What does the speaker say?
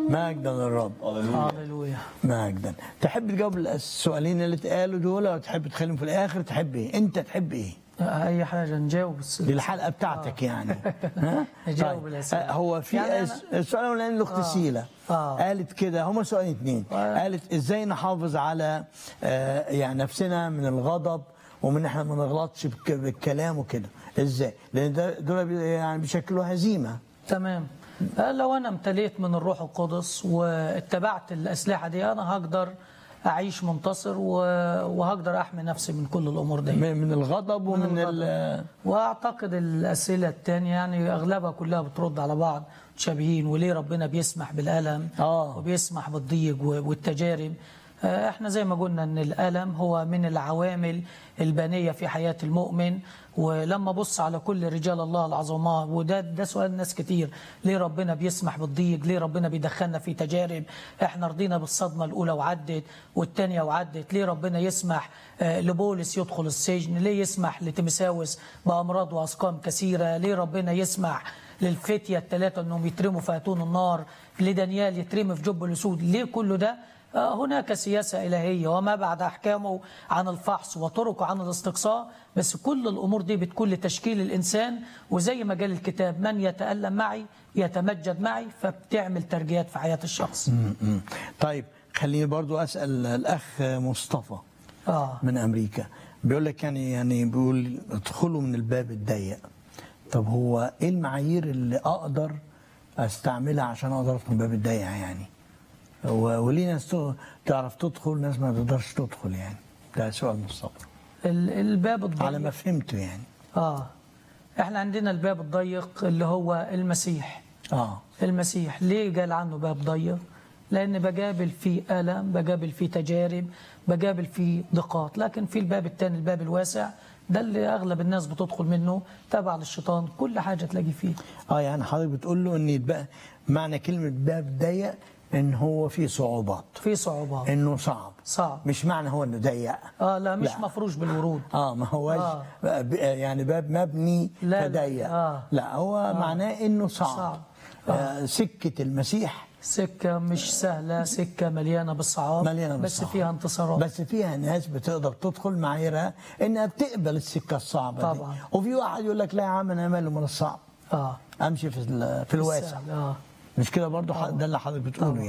مجدا للرب هللويا مجدا تحب تجاوب السؤالين اللي اتقالوا دول ولا تحب تخليهم في الاخر تحب ايه انت تحب ايه اي حاجه نجاوب بس دي الحلقه بتاعتك يعني ها نجاوب الأسئلة. آه، هو في يعني يعني أنا- السؤال الاولاني لاخت آه. سيلا آه. قالت كده هما سؤالين اتنين آه. قالت ازاي نحافظ على آه، يعني نفسنا من الغضب ومن احنا ما نغلطش بالك- بالكلام وكده ازاي لان ده دول بي- يعني بيشكلوا هزيمه تمام آه، لو انا امتليت من الروح القدس واتبعت الاسلحه دي انا هقدر اعيش منتصر و- وهقدر احمي نفسي من كل الامور دي من من الغضب ومن ال- واعتقد الاسئله الثانيه يعني اغلبها كلها بترد على بعض متشابهين وليه ربنا بيسمح بالالم آه. وبيسمح بالضيق و- والتجارب آه، احنا زي ما قلنا ان الالم هو من العوامل البانيه في حياه المؤمن ولما بص على كل رجال الله العظماء وده ده سؤال ناس كتير ليه ربنا بيسمح بالضيق ليه ربنا بيدخلنا في تجارب احنا رضينا بالصدمه الاولى وعدت والثانيه وعدت ليه ربنا يسمح آه، لبولس يدخل السجن ليه يسمح لتيمساوس بامراض واسقام كثيره ليه ربنا يسمح للفتيه الثلاثه انهم يترموا في اتون النار لدانيال يترمي في جب الاسود ليه كل ده آه، هناك سياسة إلهية وما بعد أحكامه عن الفحص وطرقه عن الاستقصاء بس كل الأمور دي بتكون لتشكيل الإنسان وزي ما قال الكتاب من يتألم معي يتمجد معي فبتعمل ترجيات في حياة الشخص م- م. طيب خليني برضو اسال الاخ مصطفى آه. من امريكا بيقول لك يعني يعني بيقول ادخلوا من الباب الضيق طب هو ايه المعايير اللي اقدر استعملها عشان اقدر ادخل من الباب الضيق يعني و- وليه ناس ت- تعرف تدخل ناس ما تقدرش تدخل يعني ده سؤال مصطفى ال- الباب الضيق على ما فهمته يعني آه إحنا عندنا الباب الضيق اللي هو المسيح اه المسيح ليه قال عنه باب ضيق لأن بقابل فيه ألم بقابل فيه تجارب بقابل فيه ضيقات لكن في الباب الثاني الباب الواسع ده اللي أغلب الناس بتدخل منه تبع للشيطان كل حاجة تلاقي فيه اه يعني حضرتك بتقول له ان يتبقى معنى كلمه باب ضيق ان هو فيه صعوبات في صعوبات انه صعب صعب مش معنى هو انه ضيق آه لا مش لا. مفروش بالورود اه ما هوش آه. ب- يعني باب مبني لا، لا. فضيق آه. لا هو معناه انه صعب, صعب. آه. سكه المسيح سكة مش سهلة سكة مليانة بالصعاب مليانه بس بالصعب. فيها انتصارات بس فيها ناس بتقدر تدخل معاييرها انها بتقبل السكه الصعبه طبعا. دي وفي واحد يقول لك لا يا عم انا ماله من الصعب آه امشي في ال- في الواسع السهل، آه مش كده برضو ح- ده اللي حضرتك بتقوله طبعا. يعني